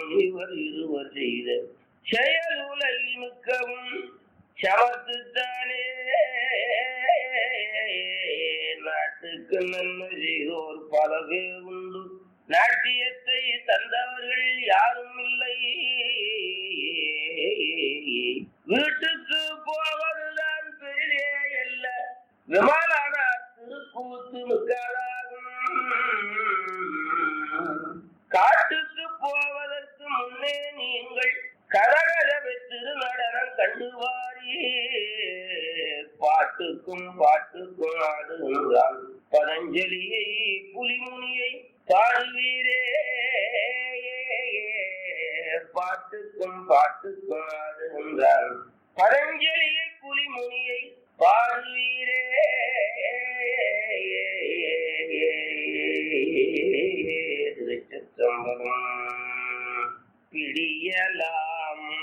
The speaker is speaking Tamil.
முனிவர் இருவர் செய்த செயலுலகில் மிக்கவும் சமத்துத்தானே நாட்டுக்கு நன்மை செய்தோர் பல பேர் உண்டு நாட்டியத்தை தந்தவர்கள் யாரும் இல்லை வீட்டுக்கு போவதுதான் பெரிதே அல்ல விமானான திருக்கூத்து மிக்காதாகும் காட்டுக்கு போவதற்கு முன்னே நீங்கள் கரகரவை திருநடனம் கண்டுவாரி பாட்டுக்கும் பாட்டுக்கும் ஆடுகின்றான் பதஞ்சலியை புலிமுனியை பாடுவீரே பாட்டுக்கும் பாட்டுக்கும் ஆடுகின்றான் பதஞ்சலியை புலிமுனியை பாடுவீரே திருச்சிற்றம்பலம் பிடியலா